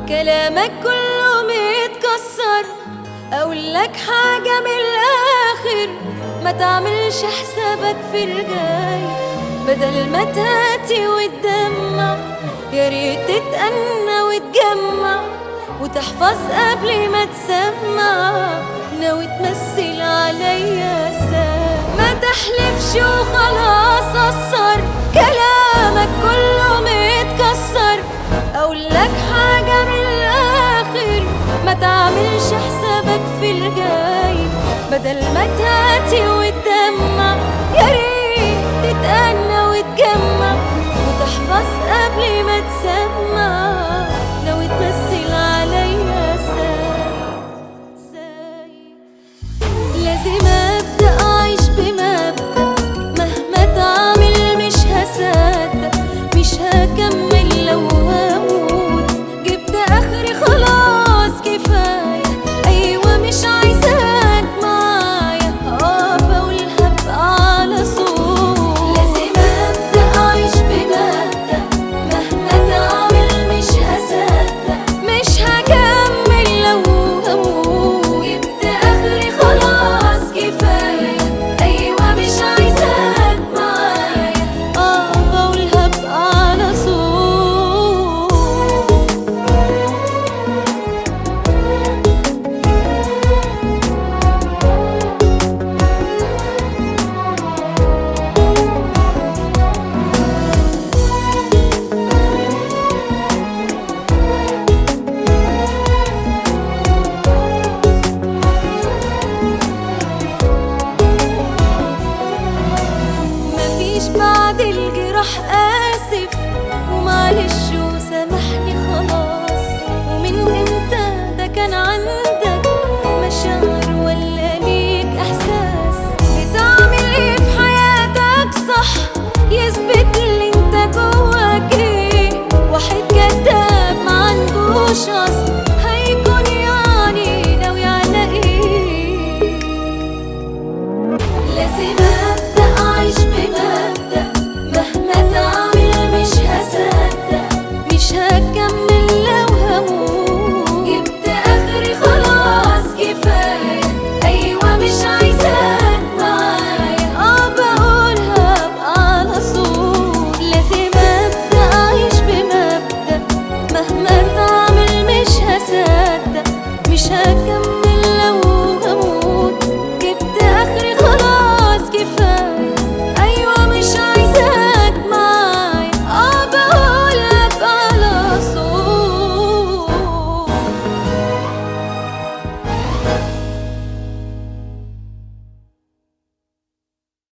كلامك كله متكسر اقول لك حاجة من الاخر ما تعملش حسابك في الجاي بدل ما تهاتي وتدمع يا ريت تتأنى وتجمع وتحفظ قبل ما تسمع ناوي تمثل عليا ازاي ما تحلفش وخلاص قصر كلامك كله متكسر اقول لك حاجة من الاخر ما تعملش حسابك في الجاي بدل ما تهاتي وتدمع يا ريت تتأنى وتجمع وتحفظ قبل ما تسمع ناوي تمثل عليا ازاي ازاي لازم ابدا اعيش بمبدا مهما تعمل مش هصدق مش هكمل لو هموت جبت اخري خلاص كفايه ايوه مش عايزاك معايا اقف اقولها بقى على صوت لازم ابدا اعيش بمبدا مهما تعمل مش هصدق مش هكمل لو هموت جبت اخري خلاص كفايه ايوه مش عايزاك معايا اه بقولها بقى على صوت مفيش بعد الجراح آسف ومعلش وسامحني خلاص ومن امتى ده كان عندك مشاعر ولا ليك إحساس بتعمل ايه في حياتك صح يثبت اللي انت جواك ايه واحد كداب ما عندوش أصل